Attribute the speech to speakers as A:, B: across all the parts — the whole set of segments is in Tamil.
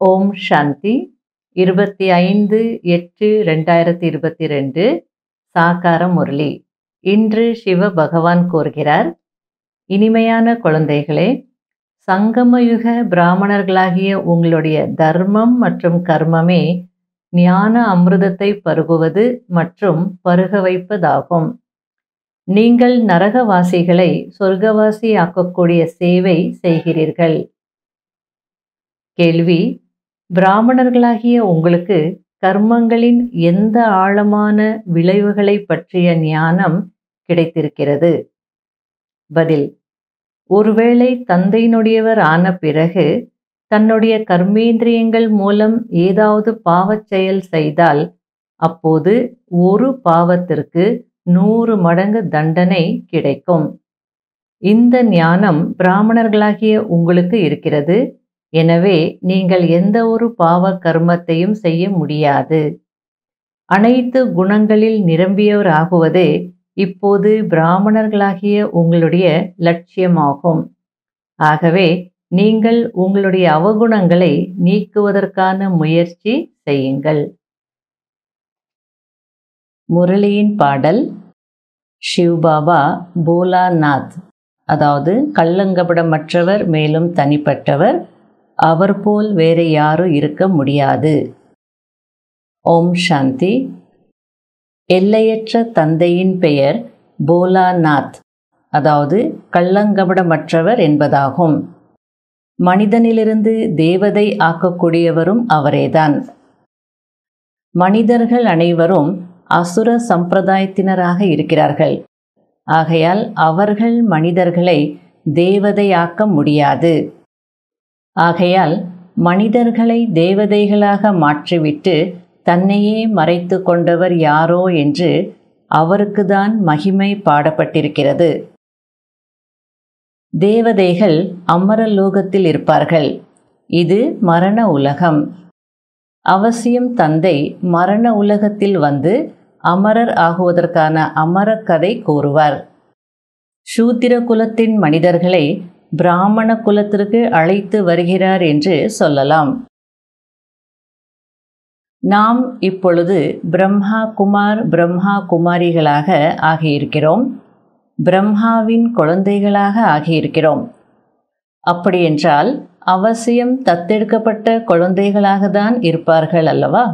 A: ஓம் சாந்தி இருபத்தி ஐந்து எட்டு ரெண்டாயிரத்தி இருபத்தி ரெண்டு சாகார முரளி இன்று சிவ பகவான் கூறுகிறார் இனிமையான குழந்தைகளே சங்கமயுக பிராமணர்களாகிய உங்களுடைய தர்மம் மற்றும் கர்மமே ஞான அமிர்தத்தை பருகுவது மற்றும் பருக வைப்பதாகும் நீங்கள் நரகவாசிகளை சொர்க்கவாசி ஆக்கக்கூடிய சேவை செய்கிறீர்கள் கேள்வி பிராமணர்களாகிய உங்களுக்கு கர்மங்களின் எந்த ஆழமான விளைவுகளை பற்றிய ஞானம் கிடைத்திருக்கிறது பதில் ஒருவேளை தந்தையினுடையவர் ஆன பிறகு தன்னுடைய கர்மேந்திரியங்கள் மூலம் ஏதாவது பாவச் செயல் செய்தால் அப்போது ஒரு பாவத்திற்கு நூறு மடங்கு தண்டனை கிடைக்கும் இந்த ஞானம் பிராமணர்களாகிய உங்களுக்கு இருக்கிறது எனவே நீங்கள் எந்த ஒரு பாவ கர்மத்தையும் செய்ய முடியாது அனைத்து குணங்களில் நிரம்பியவர் ஆகுவதே இப்போது பிராமணர்களாகிய உங்களுடைய லட்சியமாகும் ஆகவே நீங்கள் உங்களுடைய அவகுணங்களை நீக்குவதற்கான முயற்சி செய்யுங்கள் முரளியின் பாடல் சிவ்பாபா போலாநாத் அதாவது கள்ளங்கபடமற்றவர் மேலும் தனிப்பட்டவர் அவர் போல் வேறு யாரும் இருக்க முடியாது ஓம் சாந்தி எல்லையற்ற தந்தையின் பெயர் போலாநாத் அதாவது கள்ளங்கபடமற்றவர் என்பதாகும் மனிதனிலிருந்து தேவதை ஆக்கக்கூடியவரும் அவரேதான் மனிதர்கள் அனைவரும் அசுர சம்பிரதாயத்தினராக இருக்கிறார்கள் ஆகையால் அவர்கள் மனிதர்களை தேவதையாக்க முடியாது ஆகையால் மனிதர்களை தேவதைகளாக மாற்றிவிட்டு தன்னையே மறைத்து கொண்டவர் யாரோ என்று அவருக்குதான் மகிமை பாடப்பட்டிருக்கிறது தேவதைகள் அமரலோகத்தில் இருப்பார்கள் இது மரண உலகம் அவசியம் தந்தை மரண உலகத்தில் வந்து அமரர் ஆகுவதற்கான அமர கதை கூறுவார் சூத்திர குலத்தின் மனிதர்களை பிராமண குலத்திற்கு அழைத்து வருகிறார் என்று சொல்லலாம் நாம் இப்பொழுது பிரம்மா குமார் பிரம்மா குமாரிகளாக ஆகியிருக்கிறோம் பிரம்மாவின் குழந்தைகளாக ஆகியிருக்கிறோம் அப்படியென்றால் அவசியம் தத்தெடுக்கப்பட்ட குழந்தைகளாக தான் இருப்பார்கள் அல்லவா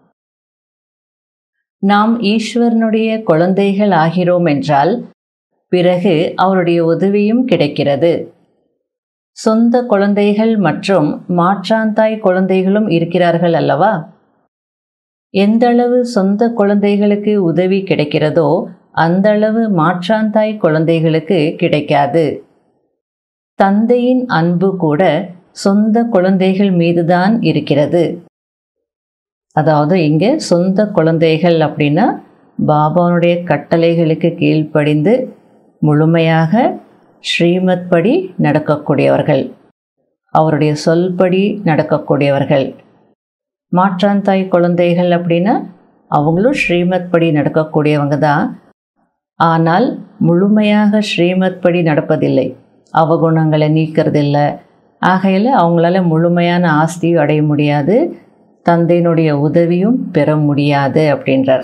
A: நாம் ஈஸ்வரனுடைய குழந்தைகள் ஆகிறோம் என்றால் பிறகு அவருடைய உதவியும் கிடைக்கிறது சொந்த குழந்தைகள் மற்றும் மாற்றாந்தாய் குழந்தைகளும் இருக்கிறார்கள் அல்லவா எந்தளவு சொந்த குழந்தைகளுக்கு உதவி கிடைக்கிறதோ அந்த அளவு மாற்றாந்தாய் குழந்தைகளுக்கு கிடைக்காது தந்தையின் அன்பு கூட சொந்த குழந்தைகள் மீதுதான் இருக்கிறது அதாவது இங்கே சொந்த குழந்தைகள் அப்படின்னா பாபாவுடைய கட்டளைகளுக்கு கீழ்ப்படிந்து முழுமையாக ஸ்ரீமத் படி நடக்கக்கூடியவர்கள் அவருடைய சொல்படி நடக்கக்கூடியவர்கள் மாற்றாந்தாய் குழந்தைகள் அப்படின்னா அவங்களும் ஸ்ரீமத் படி நடக்கக்கூடியவங்க தான் ஆனால் முழுமையாக ஸ்ரீமத் படி நடப்பதில்லை அவகுணங்களை நீக்கிறதில்லை ஆகையில் அவங்களால முழுமையான ஆஸ்தியும் அடைய முடியாது தந்தையினுடைய உதவியும் பெற முடியாது அப்படின்றார்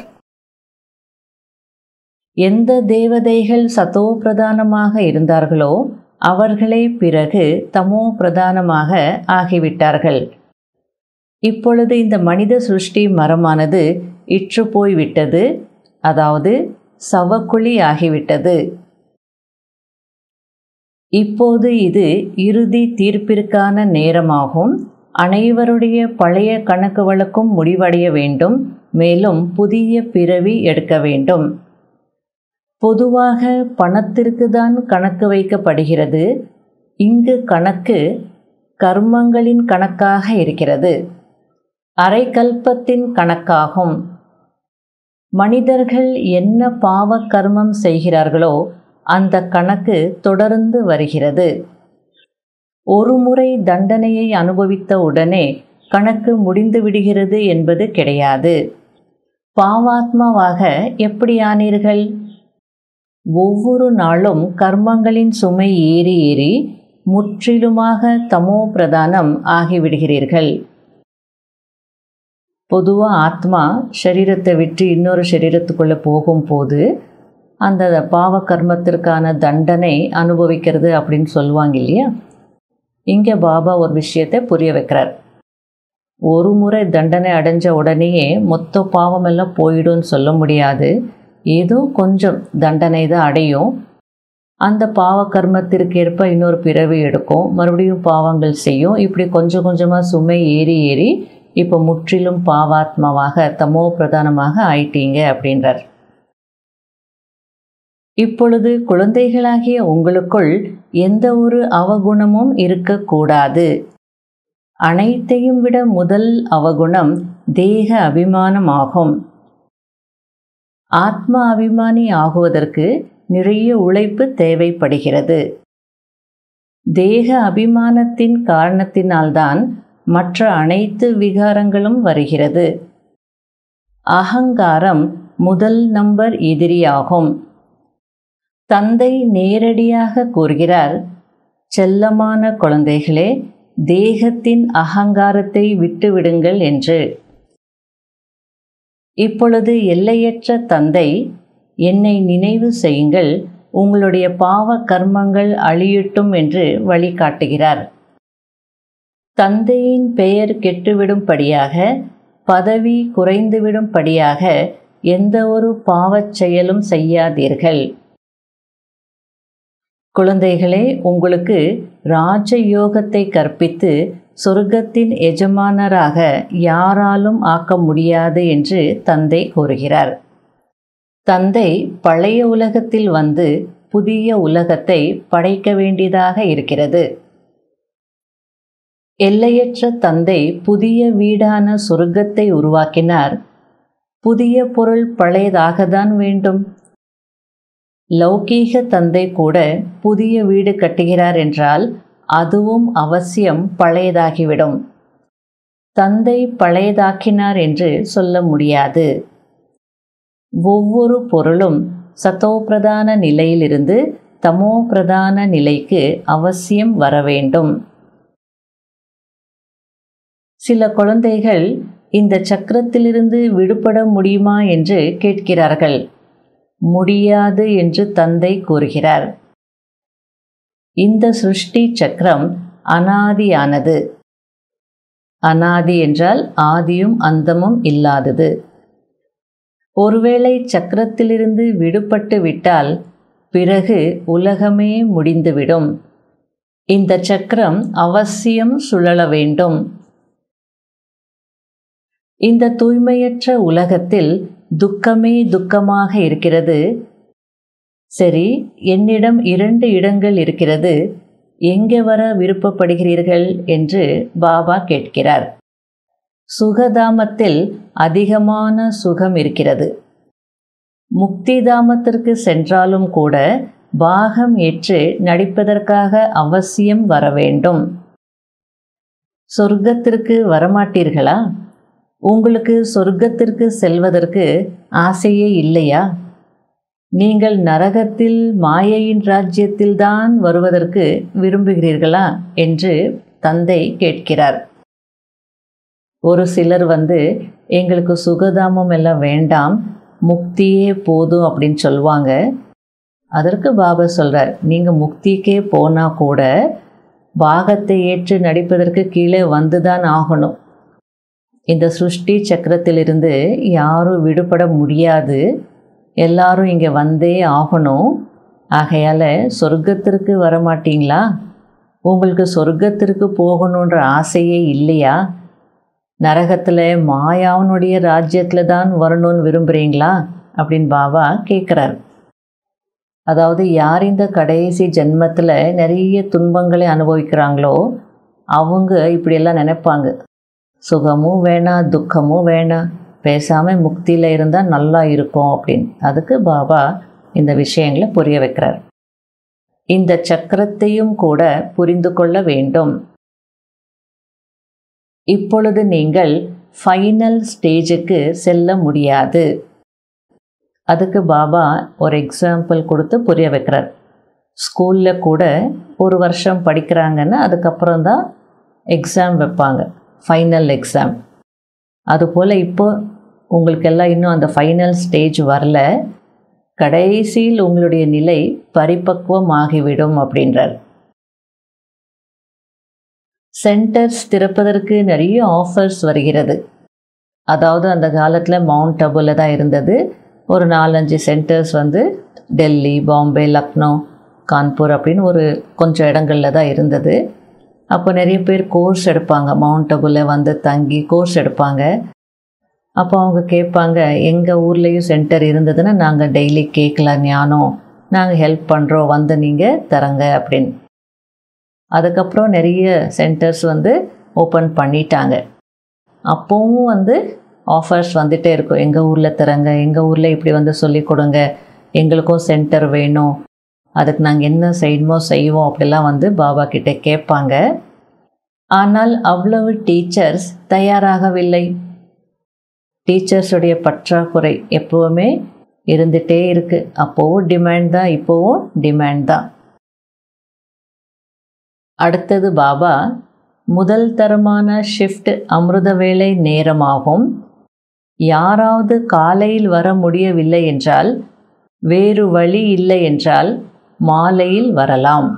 A: எந்த தேவதைகள் சதோ பிரதானமாக இருந்தார்களோ அவர்களே பிறகு தமோ பிரதானமாக ஆகிவிட்டார்கள் இப்பொழுது இந்த மனித சிருஷ்டி மரமானது இற்று போய்விட்டது அதாவது சவக்குழி ஆகிவிட்டது இப்போது இது இறுதி தீர்ப்பிற்கான நேரமாகும் அனைவருடைய பழைய கணக்கு வழக்கும் முடிவடைய வேண்டும் மேலும் புதிய பிறவி எடுக்க வேண்டும் பொதுவாக பணத்திற்கு தான் கணக்கு வைக்கப்படுகிறது இங்கு கணக்கு கர்மங்களின் கணக்காக இருக்கிறது அரைக்கல்பத்தின் கணக்காகும் மனிதர்கள் என்ன பாவ கர்மம் செய்கிறார்களோ அந்த கணக்கு தொடர்ந்து வருகிறது ஒரு முறை தண்டனையை அனுபவித்த உடனே கணக்கு முடிந்து விடுகிறது என்பது கிடையாது பாவாத்மாவாக எப்படி ஆனீர்கள் ஒவ்வொரு நாளும் கர்மங்களின் சுமை ஏறி ஏறி முற்றிலுமாக தமோ பிரதானம் ஆகிவிடுகிறீர்கள் பொதுவாக ஆத்மா சரீரத்தை விட்டு இன்னொரு சரீரத்துக்குள்ளே போகும்போது அந்த பாவ கர்மத்திற்கான தண்டனை அனுபவிக்கிறது அப்படின்னு சொல்லுவாங்க இல்லையா இங்கே பாபா ஒரு விஷயத்தை புரிய வைக்கிறார் ஒரு முறை தண்டனை அடைஞ்ச உடனேயே மொத்த பாவமெல்லாம் போயிடும்னு சொல்ல முடியாது ஏதோ கொஞ்சம் தண்டனை தான் அடையும் அந்த பாவ கர்மத்திற்கு ஏற்ப இன்னொரு பிறவி எடுக்கும் மறுபடியும் பாவங்கள் செய்யும் இப்படி கொஞ்சம் கொஞ்சமாக சுமை ஏறி ஏறி இப்போ முற்றிலும் பாவாத்மாவாக தமோ பிரதானமாக ஆயிட்டீங்க அப்படின்றார் இப்பொழுது குழந்தைகளாகிய உங்களுக்குள் எந்த ஒரு அவகுணமும் இருக்கக்கூடாது அனைத்தையும் விட முதல் அவகுணம் தேக அபிமானமாகும் ஆத்ம அபிமானி ஆகுவதற்கு நிறைய உழைப்பு தேவைப்படுகிறது தேக அபிமானத்தின் காரணத்தினால்தான் மற்ற அனைத்து விகாரங்களும் வருகிறது அகங்காரம் முதல் நம்பர் எதிரியாகும் தந்தை நேரடியாக கூறுகிறார் செல்லமான குழந்தைகளே தேகத்தின் அகங்காரத்தை விட்டுவிடுங்கள் என்று இப்பொழுது எல்லையற்ற தந்தை என்னை நினைவு செய்யுங்கள் உங்களுடைய பாவ கர்மங்கள் அழியட்டும் என்று வழிகாட்டுகிறார் தந்தையின் பெயர் கெட்டுவிடும்படியாக பதவி குறைந்துவிடும்படியாக எந்த ஒரு பாவச் செயலும் செய்யாதீர்கள் குழந்தைகளே உங்களுக்கு ராஜ யோகத்தை கற்பித்து சொர்க்கத்தின் எஜமானராக யாராலும் ஆக்க முடியாது என்று தந்தை கூறுகிறார் தந்தை பழைய உலகத்தில் வந்து புதிய உலகத்தை படைக்க வேண்டியதாக இருக்கிறது எல்லையற்ற தந்தை புதிய வீடான சொர்க்கத்தை உருவாக்கினார் புதிய பொருள் பழையதாகத்தான் வேண்டும் லௌகீக தந்தை கூட புதிய வீடு கட்டுகிறார் என்றால் அதுவும் அவசியம் பழையதாகிவிடும் தந்தை பழையதாக்கினார் என்று சொல்ல முடியாது ஒவ்வொரு பொருளும் சத்தோபிரதான நிலையிலிருந்து தமோ பிரதான நிலைக்கு அவசியம் வர வேண்டும் சில குழந்தைகள் இந்த சக்கரத்திலிருந்து விடுபட முடியுமா என்று கேட்கிறார்கள் முடியாது என்று தந்தை கூறுகிறார் இந்த சிருஷ்டி சக்கரம் அனாதியானது அனாதி என்றால் ஆதியும் அந்தமும் இல்லாதது ஒருவேளை சக்கரத்திலிருந்து விடுபட்டு விட்டால் பிறகு உலகமே முடிந்துவிடும் இந்த சக்கரம் அவசியம் சுழல வேண்டும் இந்த தூய்மையற்ற உலகத்தில் துக்கமே துக்கமாக இருக்கிறது சரி என்னிடம் இரண்டு இடங்கள் இருக்கிறது எங்கே வர விருப்பப்படுகிறீர்கள் என்று பாபா கேட்கிறார் சுகதாமத்தில் அதிகமான சுகம் இருக்கிறது முக்திதாமத்திற்கு சென்றாலும் கூட பாகம் ஏற்று நடிப்பதற்காக அவசியம் வர வேண்டும் சொர்க்கத்திற்கு வரமாட்டீர்களா உங்களுக்கு சொர்க்கத்திற்கு செல்வதற்கு ஆசையே இல்லையா நீங்கள் நரகத்தில் மாயையின் ராஜ்யத்தில்தான் வருவதற்கு விரும்புகிறீர்களா என்று தந்தை கேட்கிறார் ஒரு சிலர் வந்து எங்களுக்கு சுகதாமம் எல்லாம் வேண்டாம் முக்தியே போதும் அப்படின்னு சொல்லுவாங்க அதற்கு பாபா சொல்கிறார் நீங்கள் முக்திக்கே போனால் கூட பாகத்தை ஏற்று நடிப்பதற்கு கீழே வந்து தான் ஆகணும் இந்த சிருஷ்டி சக்கரத்திலிருந்து யாரும் விடுபட முடியாது எல்லாரும் இங்கே வந்தே ஆகணும் ஆகையால் சொர்க்கத்திற்கு வரமாட்டீங்களா உங்களுக்கு சொர்க்கத்திற்கு போகணுன்ற ஆசையே இல்லையா நரகத்தில் மாயாவனுடைய ராஜ்யத்தில் தான் வரணும்னு விரும்புகிறீங்களா அப்படின்னு பாபா கேட்குறார் அதாவது யார் இந்த கடைசி ஜென்மத்தில் நிறைய துன்பங்களை அனுபவிக்கிறாங்களோ அவங்க இப்படியெல்லாம் நினைப்பாங்க சுகமும் வேணாம் துக்கமும் வேணாம் பேசாமல் முக்தியில் இருந்தால் நல்லா இருக்கும் அப்படின்னு அதுக்கு பாபா இந்த விஷயங்களை புரிய வைக்கிறார் இந்த சக்கரத்தையும் கூட புரிந்து கொள்ள வேண்டும் இப்பொழுது நீங்கள் ஃபைனல் ஸ்டேஜுக்கு செல்ல முடியாது அதுக்கு பாபா ஒரு எக்ஸாம்பிள் கொடுத்து புரிய வைக்கிறார் ஸ்கூலில் கூட ஒரு வருஷம் படிக்கிறாங்கன்னா அதுக்கப்புறம் தான் எக்ஸாம் வைப்பாங்க ஃபைனல் எக்ஸாம் அதுபோல் இப்போ உங்களுக்கெல்லாம் இன்னும் அந்த ஃபைனல் ஸ்டேஜ் வரல கடைசியில் உங்களுடைய நிலை பரிபக்குவம் ஆகிவிடும் அப்படின்றார் சென்டர்ஸ் திறப்பதற்கு நிறைய ஆஃபர்ஸ் வருகிறது அதாவது அந்த காலத்தில் மவுண்ட் அபுவில் தான் இருந்தது ஒரு நாலஞ்சு சென்டர்ஸ் வந்து டெல்லி பாம்பே லக்னோ கான்பூர் அப்படின்னு ஒரு கொஞ்சம் இடங்களில் தான் இருந்தது அப்போ நிறைய பேர் கோர்ஸ் எடுப்பாங்க மவுண்ட் அபுவில் வந்து தங்கி கோர்ஸ் எடுப்பாங்க அப்போ அவங்க கேட்பாங்க எங்கள் ஊர்லேயும் சென்டர் இருந்ததுன்னா நாங்கள் டெய்லி கேட்கலாம் ஞானம் நாங்கள் ஹெல்ப் பண்ணுறோம் வந்து நீங்கள் தரங்க அப்படின்னு அதுக்கப்புறம் நிறைய சென்டர்ஸ் வந்து ஓப்பன் பண்ணிட்டாங்க அப்போவும் வந்து ஆஃபர்ஸ் வந்துகிட்டே இருக்கும் எங்கள் ஊரில் தரங்க எங்கள் ஊரில் இப்படி வந்து சொல்லி கொடுங்க எங்களுக்கும் சென்டர் வேணும் அதுக்கு நாங்கள் என்ன செய்யணுமோ செய்வோம் அப்படிலாம் வந்து பாபா கிட்டே கேட்பாங்க ஆனால் அவ்வளவு டீச்சர்ஸ் தயாராகவில்லை டீச்சர்ஸுடைய பற்றாக்குறை எப்போவுமே இருந்துகிட்டே இருக்குது அப்போவும் டிமாண்ட் தான் இப்போவும் டிமாண்ட் தான் அடுத்தது பாபா முதல் தரமான ஷிஃப்ட் அமிர்த வேலை நேரமாகும் யாராவது காலையில் வர முடியவில்லை என்றால் வேறு வழி இல்லை என்றால் மாலையில் வரலாம்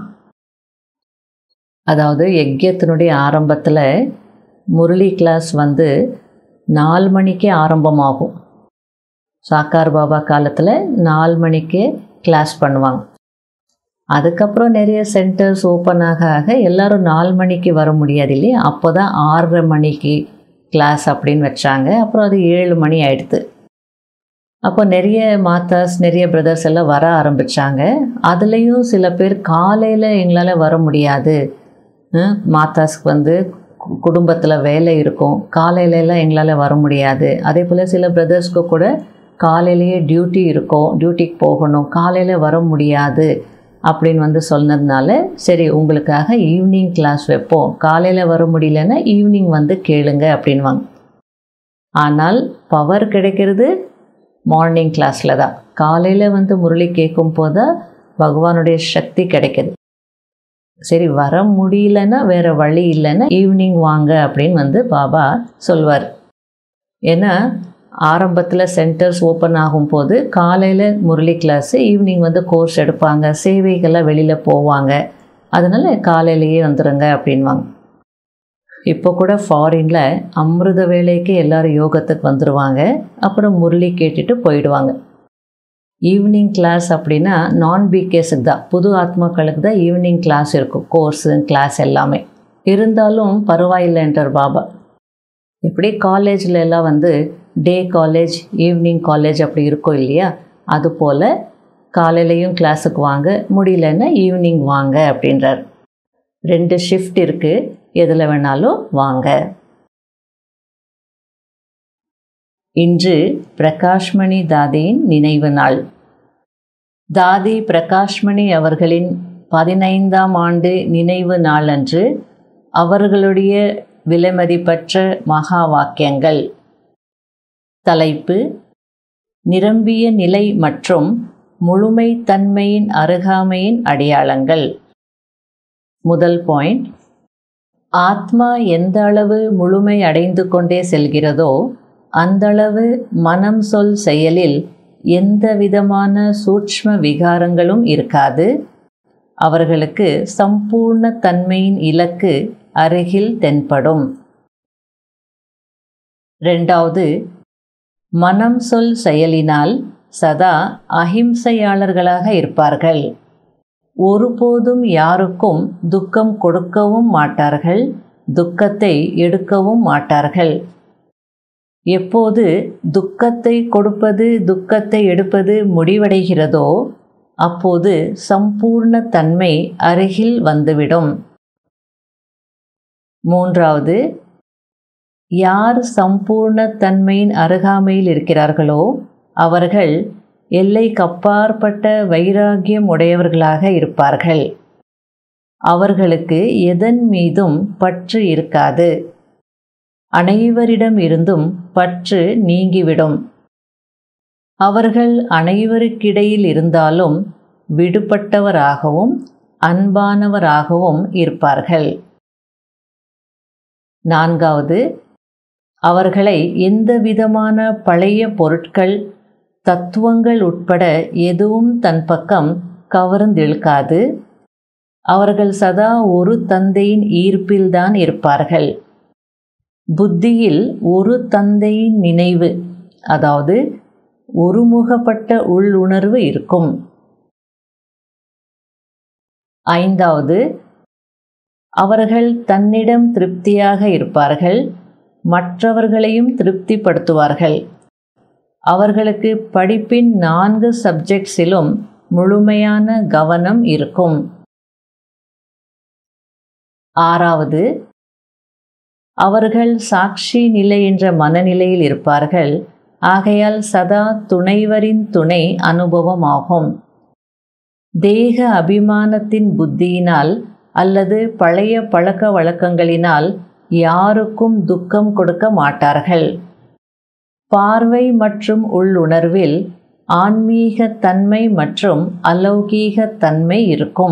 A: அதாவது யஜ்யத்தினுடைய ஆரம்பத்தில் முரளி கிளாஸ் வந்து நாலு மணிக்கே ஆரம்பமாகும் சாக்கார் பாபா காலத்தில் நாலு மணிக்கே கிளாஸ் பண்ணுவாங்க அதுக்கப்புறம் நிறைய சென்டர்ஸ் ஓப்பன் ஆக ஆக எல்லோரும் நாலு மணிக்கு வர முடியாது இல்லையா அப்போ தான் ஆறரை மணிக்கு கிளாஸ் அப்படின்னு வச்சாங்க அப்புறம் அது ஏழு மணி ஆயிடுது அப்போ நிறைய மாத்தாஸ் நிறைய பிரதர்ஸ் எல்லாம் வர ஆரம்பித்தாங்க அதுலேயும் சில பேர் காலையில் எங்களால் வர முடியாது மாத்தாஸ்க்கு வந்து குடும்பத்தில் வேலை இருக்கும் காலையிலலாம் எங்களால் வர முடியாது அதே போல் சில பிரதர்ஸ்க்கு கூட காலையிலேயே டியூட்டி இருக்கும் டியூட்டிக்கு போகணும் காலையில் வர முடியாது அப்படின்னு வந்து சொன்னதுனால சரி உங்களுக்காக ஈவினிங் கிளாஸ் வைப்போம் காலையில் வர முடியலன்னா ஈவினிங் வந்து கேளுங்க அப்படின்வாங்க ஆனால் பவர் கிடைக்கிறது மார்னிங் கிளாஸில் தான் காலையில் வந்து முரளி கேட்கும் போது பகவானுடைய சக்தி கிடைக்கிது சரி வர முடியலன்னா வேறு வழி இல்லைன்னா ஈவினிங் வாங்க அப்படின்னு வந்து பாபா சொல்வார் ஏன்னா ஆரம்பத்தில் சென்டர்ஸ் ஓப்பன் ஆகும்போது காலையில் முரளி கிளாஸு ஈவினிங் வந்து கோர்ஸ் எடுப்பாங்க சேவைகள்லாம் வெளியில் போவாங்க அதனால் காலையிலேயே வந்துடுங்க அப்படின்வாங்க இப்போ கூட ஃபாரினில் அமிர்த வேலைக்கு எல்லோரும் யோகத்துக்கு வந்துடுவாங்க அப்புறம் முரளி கேட்டுட்டு போயிடுவாங்க ஈவினிங் கிளாஸ் அப்படின்னா நான் பிகேஸுக்கு தான் புது ஆத்மாக்களுக்கு தான் ஈவினிங் கிளாஸ் இருக்கும் கோர்ஸு கிளாஸ் எல்லாமே இருந்தாலும் பரவாயில்லைன்றார் பாபா இப்படி காலேஜில் எல்லாம் வந்து டே காலேஜ் ஈவினிங் காலேஜ் அப்படி இருக்கும் இல்லையா அதுபோல் காலையிலையும் கிளாஸுக்கு வாங்க முடியலன்னா ஈவினிங் வாங்க அப்படின்றார் ரெண்டு ஷிஃப்ட் இருக்குது எதில் வேணாலும் வாங்க இன்று பிரகாஷ்மணி தாதியின் நினைவு நாள் தாதி பிரகாஷ்மணி அவர்களின் பதினைந்தாம் ஆண்டு நினைவு நாளன்று அவர்களுடைய விலைமதிப்பற்ற மகா வாக்கியங்கள் தலைப்பு நிரம்பிய நிலை மற்றும் முழுமை தன்மையின் அருகாமையின் அடையாளங்கள் முதல் பாயிண்ட் ஆத்மா எந்த அளவு முழுமை அடைந்து கொண்டே செல்கிறதோ அந்தளவு மனம் சொல் செயலில் எந்த விதமான சூட்ச்ம விகாரங்களும் இருக்காது அவர்களுக்கு சம்பூர்ண தன்மையின் இலக்கு அருகில் தென்படும் ரெண்டாவது மனம் சொல் செயலினால் சதா அஹிம்சையாளர்களாக இருப்பார்கள் ஒருபோதும் யாருக்கும் துக்கம் கொடுக்கவும் மாட்டார்கள் துக்கத்தை எடுக்கவும் மாட்டார்கள் எப்போது துக்கத்தை கொடுப்பது துக்கத்தை எடுப்பது முடிவடைகிறதோ அப்போது சம்பூர்ண தன்மை அருகில் வந்துவிடும் மூன்றாவது யார் சம்பூர்ண தன்மையின் அருகாமையில் இருக்கிறார்களோ அவர்கள் எல்லைக்கப்பாற்பட்ட வைராகியம் உடையவர்களாக இருப்பார்கள் அவர்களுக்கு எதன் மீதும் பற்று இருக்காது அனைவரிடம் இருந்தும் பற்று நீங்கிவிடும் அவர்கள் அனைவருக்கிடையில் இருந்தாலும் விடுபட்டவராகவும் அன்பானவராகவும் இருப்பார்கள் நான்காவது அவர்களை எந்த விதமான பழைய பொருட்கள் தத்துவங்கள் உட்பட எதுவும் தன் பக்கம் கவர்ந்திழுக்காது அவர்கள் சதா ஒரு தந்தையின் ஈர்ப்பில்தான் இருப்பார்கள் புத்தியில் ஒரு தந்தையின் நினைவு அதாவது ஒருமுகப்பட்ட உள்ளுணர்வு இருக்கும் ஐந்தாவது அவர்கள் தன்னிடம் திருப்தியாக இருப்பார்கள் மற்றவர்களையும் திருப்திப்படுத்துவார்கள் அவர்களுக்கு படிப்பின் நான்கு சப்ஜெக்ட்ஸிலும் முழுமையான கவனம் இருக்கும் ஆறாவது அவர்கள் சாட்சி நிலை என்ற மனநிலையில் இருப்பார்கள் ஆகையால் சதா துணைவரின் துணை அனுபவமாகும் தேக அபிமானத்தின் புத்தியினால் அல்லது பழைய பழக்க வழக்கங்களினால் யாருக்கும் துக்கம் கொடுக்க மாட்டார்கள் பார்வை மற்றும் உள்ளுணர்வில் ஆன்மீக தன்மை மற்றும் அலௌகீக தன்மை இருக்கும்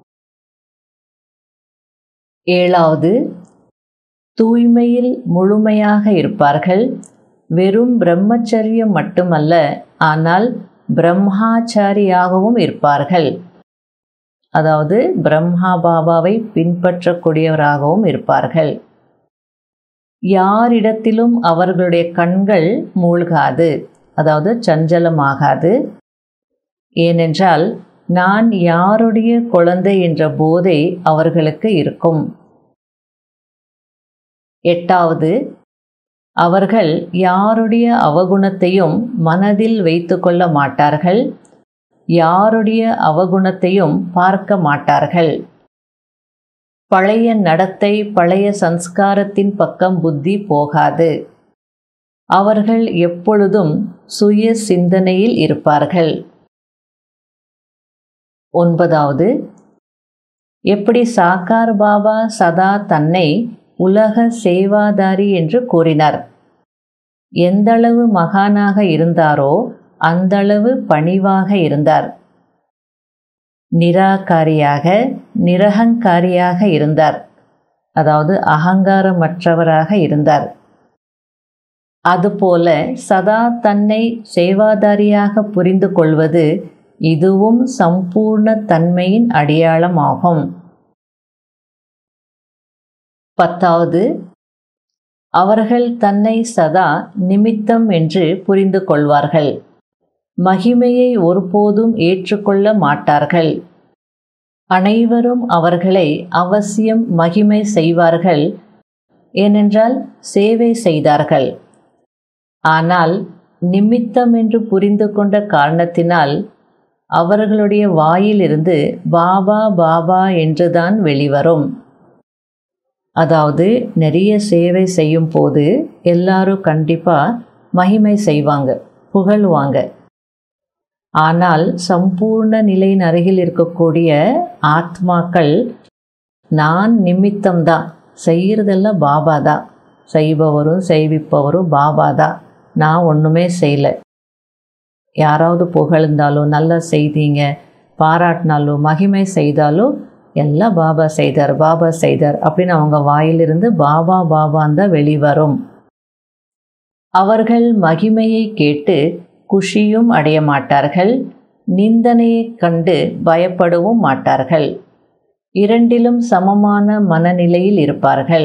A: ஏழாவது தூய்மையில் முழுமையாக இருப்பார்கள் வெறும் பிரம்மச்சரியம் மட்டுமல்ல ஆனால் பிரம்மாச்சாரியாகவும் இருப்பார்கள் அதாவது பிரம்மா பாபாவை பின்பற்றக்கூடியவராகவும் இருப்பார்கள் யாரிடத்திலும் அவர்களுடைய கண்கள் மூழ்காது அதாவது சஞ்சலமாகாது ஏனென்றால் நான் யாருடைய குழந்தை என்ற போதை அவர்களுக்கு இருக்கும் எட்டாவது அவர்கள் யாருடைய அவகுணத்தையும் மனதில் வைத்து கொள்ள மாட்டார்கள் யாருடைய அவகுணத்தையும் பார்க்க மாட்டார்கள் பழைய நடத்தை பழைய சன்ஸ்காரத்தின் பக்கம் புத்தி போகாது அவர்கள் எப்பொழுதும் சுய சிந்தனையில் இருப்பார்கள் ஒன்பதாவது எப்படி சாக்கார் பாபா சதா தன்னை உலக சேவாதாரி என்று கூறினார் எந்தளவு மகானாக இருந்தாரோ அந்தளவு பணிவாக இருந்தார் நிராகாரியாக நிரகங்காரியாக இருந்தார் அதாவது அகங்காரமற்றவராக இருந்தார் அதுபோல சதா தன்னை சேவாதாரியாக புரிந்து கொள்வது இதுவும் சம்பூர்ண தன்மையின் அடையாளமாகும் பத்தாவது அவர்கள் தன்னை சதா நிமித்தம் என்று புரிந்து கொள்வார்கள் மகிமையை ஒருபோதும் ஏற்றுக்கொள்ள மாட்டார்கள் அனைவரும் அவர்களை அவசியம் மகிமை செய்வார்கள் ஏனென்றால் சேவை செய்தார்கள் ஆனால் நிமித்தம் என்று புரிந்து கொண்ட காரணத்தினால் அவர்களுடைய வாயிலிருந்து பாபா பாபா என்றுதான் வெளிவரும் அதாவது நிறைய சேவை செய்யும் போது எல்லாரும் கண்டிப்பாக மகிமை செய்வாங்க புகழ்வாங்க ஆனால் சம்பூர்ண நிலையின் அருகில் இருக்கக்கூடிய ஆத்மாக்கள் நான் நிமித்தம்தான் செய்கிறதெல்லாம் பாபா தான் செய்பவரும் செய்விப்பவரும் பாபா தான் நான் ஒன்றுமே செய்யலை யாராவது புகழ்ந்தாலும் நல்லா செய்தீங்க பாராட்டினாலும் மகிமை செய்தாலும் எல்லாம் பாபா செய்தார் பாபா செய்தார் அப்படின்னு அவங்க வாயிலிருந்து பாபா பாபான் தான் வெளிவரும் அவர்கள் மகிமையை கேட்டு குஷியும் அடைய மாட்டார்கள் நிந்தனையைக் கண்டு பயப்படவும் மாட்டார்கள் இரண்டிலும் சமமான மனநிலையில் இருப்பார்கள்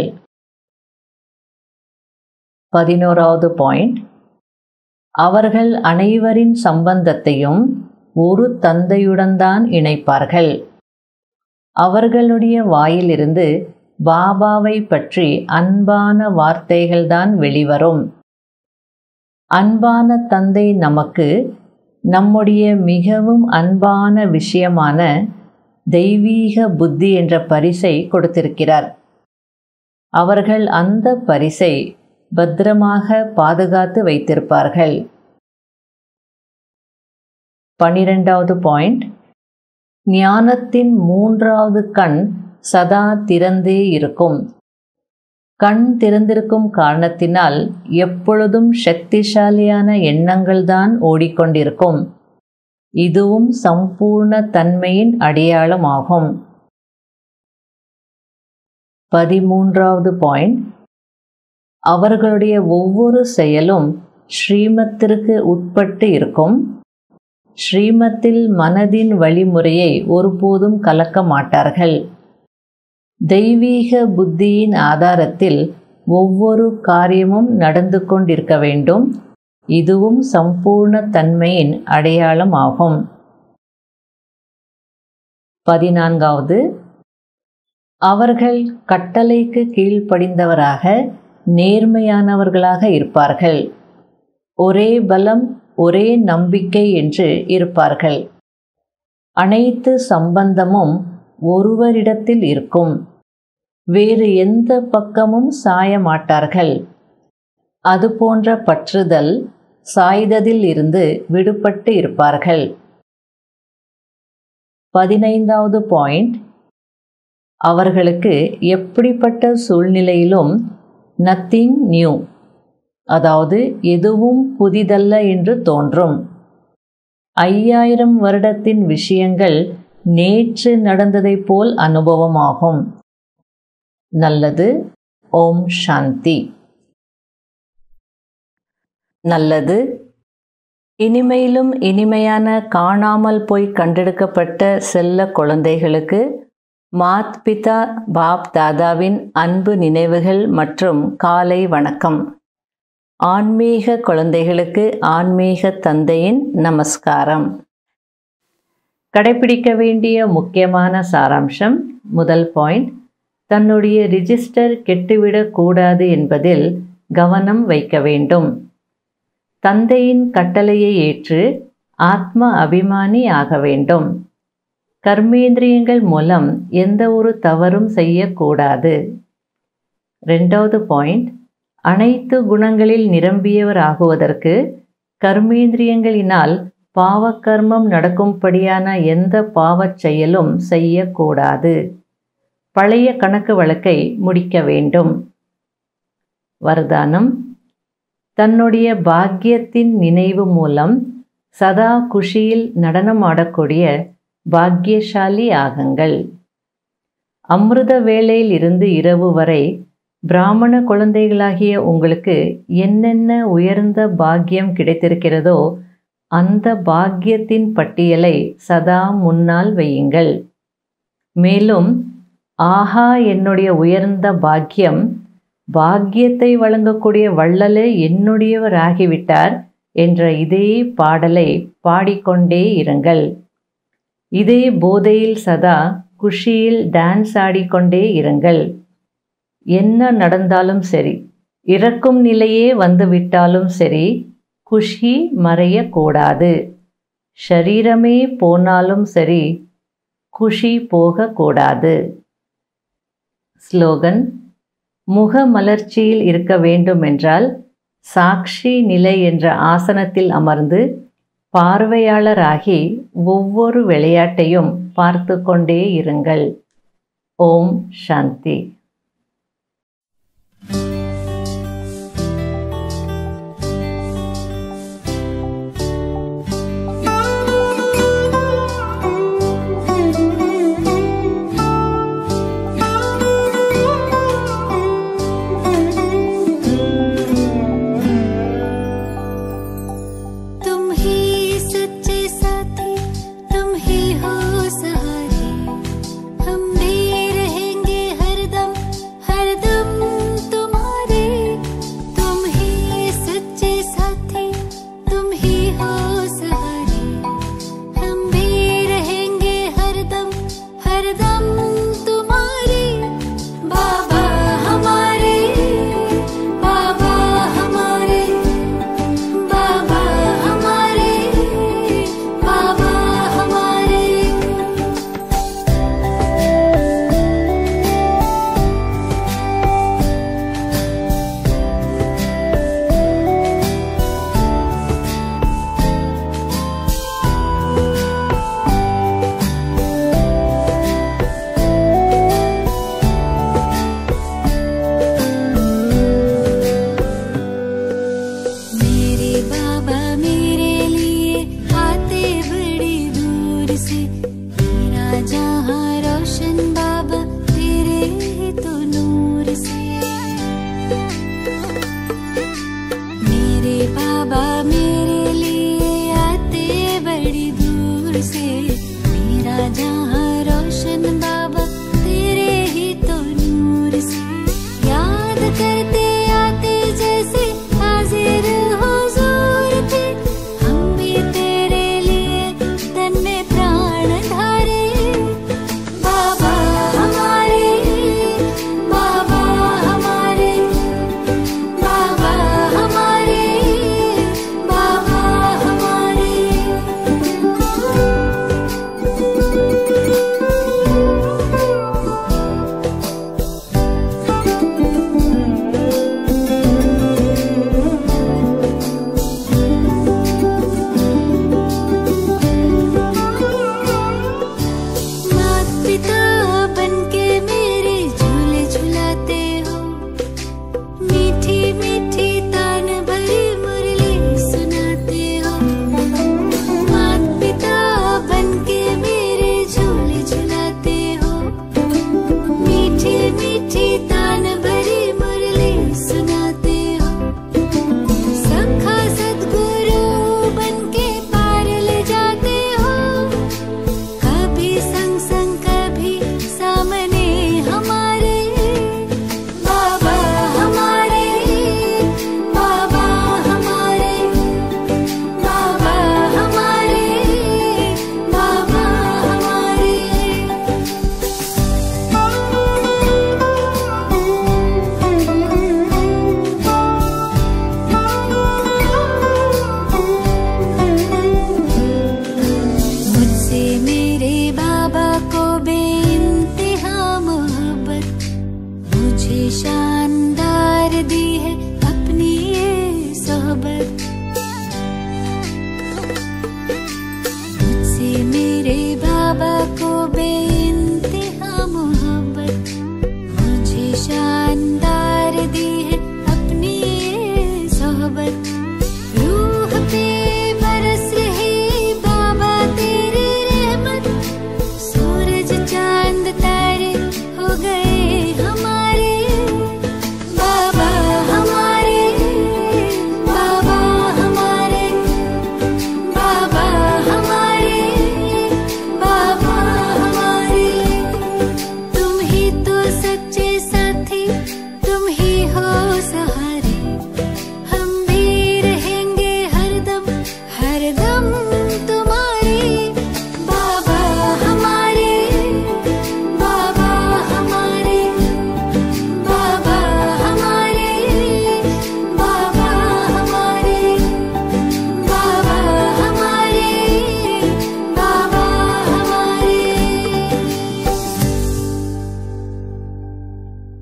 A: பதினோராவது பாயிண்ட் அவர்கள் அனைவரின் சம்பந்தத்தையும் ஒரு தந்தையுடன் தான் இணைப்பார்கள் அவர்களுடைய வாயிலிருந்து பாபாவை பற்றி அன்பான வார்த்தைகள்தான் வெளிவரும் அன்பான தந்தை நமக்கு நம்முடைய மிகவும் அன்பான விஷயமான தெய்வீக புத்தி என்ற பரிசை கொடுத்திருக்கிறார் அவர்கள் அந்த பரிசை பத்திரமாக பாதுகாத்து வைத்திருப்பார்கள் பனிரெண்டாவது பாயிண்ட் ஞானத்தின் மூன்றாவது கண் சதா திறந்தே இருக்கும் கண் திறந்திருக்கும் காரணத்தினால் எப்பொழுதும் சக்திசாலியான எண்ணங்கள்தான் ஓடிக்கொண்டிருக்கும் இதுவும் சம்பூர்ண தன்மையின் அடையாளமாகும் பதிமூன்றாவது பாயிண்ட் அவர்களுடைய ஒவ்வொரு செயலும் ஸ்ரீமத்திற்கு உட்பட்டு இருக்கும் ஸ்ரீமத்தில் மனதின் வழிமுறையை ஒருபோதும் கலக்க மாட்டார்கள் தெய்வீக புத்தியின் ஆதாரத்தில் ஒவ்வொரு காரியமும் நடந்து கொண்டிருக்க வேண்டும் இதுவும் சம்பூர்ண தன்மையின் அடையாளம் ஆகும் பதினான்காவது அவர்கள் கட்டளைக்கு கீழ்ப்படிந்தவராக நேர்மையானவர்களாக இருப்பார்கள் ஒரே பலம் ஒரே நம்பிக்கை என்று இருப்பார்கள் அனைத்து சம்பந்தமும் ஒருவரிடத்தில் இருக்கும் வேறு எந்த பக்கமும் சாய மாட்டார்கள் அது போன்ற பற்றுதல் சாய்ததில் இருந்து விடுபட்டு இருப்பார்கள் பதினைந்தாவது பாயிண்ட் அவர்களுக்கு எப்படிப்பட்ட சூழ்நிலையிலும் நத்திங் நியூ அதாவது எதுவும் புதிதல்ல என்று தோன்றும் ஐயாயிரம் வருடத்தின் விஷயங்கள் நேற்று நடந்ததைப் போல் அனுபவமாகும் நல்லது ஓம் சாந்தி நல்லது இனிமையிலும் இனிமையான காணாமல் போய் கண்டெடுக்கப்பட்ட செல்ல குழந்தைகளுக்கு மாத் பிதா பாப் தாதாவின் அன்பு நினைவுகள் மற்றும் காலை வணக்கம் ஆன்மீக குழந்தைகளுக்கு ஆன்மீக தந்தையின் நமஸ்காரம் கடைபிடிக்க வேண்டிய முக்கியமான சாராம்சம் முதல் பாயிண்ட் தன்னுடைய ரிஜிஸ்டர் கெட்டுவிடக்கூடாது என்பதில் கவனம் வைக்க வேண்டும் தந்தையின் கட்டளையை ஏற்று ஆத்ம அபிமானி ஆக வேண்டும் கர்மேந்திரியங்கள் மூலம் எந்த ஒரு தவறும் செய்யக்கூடாது ரெண்டாவது பாயிண்ட் அனைத்து குணங்களில் நிரம்பியவர் ஆகுவதற்கு கர்மேந்திரியங்களினால் பாவக்கர்மம் நடக்கும்படியான எந்த பாவச் செயலும் செய்யக்கூடாது பழைய கணக்கு வழக்கை முடிக்க வேண்டும் வரதானம் தன்னுடைய பாக்கியத்தின் நினைவு மூலம் சதா குஷியில் நடனமாடக்கூடிய பாக்கியசாலி ஆகுங்கள் அமிர்த வேளையில் இருந்து இரவு வரை பிராமண குழந்தைகளாகிய உங்களுக்கு என்னென்ன உயர்ந்த பாக்கியம் கிடைத்திருக்கிறதோ அந்த பாக்கியத்தின் பட்டியலை சதா முன்னால் வையுங்கள் மேலும் ஆஹா என்னுடைய உயர்ந்த பாக்கியம் பாக்கியத்தை வழங்கக்கூடிய வள்ளலே என்னுடையவராகிவிட்டார் என்ற இதே பாடலை பாடிக்கொண்டே இருங்கள் இதே போதையில் சதா குஷியில் டான்ஸ் ஆடிக்கொண்டே இருங்கள் என்ன நடந்தாலும் சரி இறக்கும் நிலையே வந்துவிட்டாலும் சரி குஷி மறையக்கூடாது ஷரீரமே போனாலும் சரி குஷி போகக்கூடாது ஸ்லோகன் முக மலர்ச்சியில் இருக்க வேண்டுமென்றால் சாட்சி நிலை என்ற ஆசனத்தில் அமர்ந்து பார்வையாளராகி ஒவ்வொரு விளையாட்டையும் பார்த்து கொண்டே இருங்கள் ஓம் சாந்தி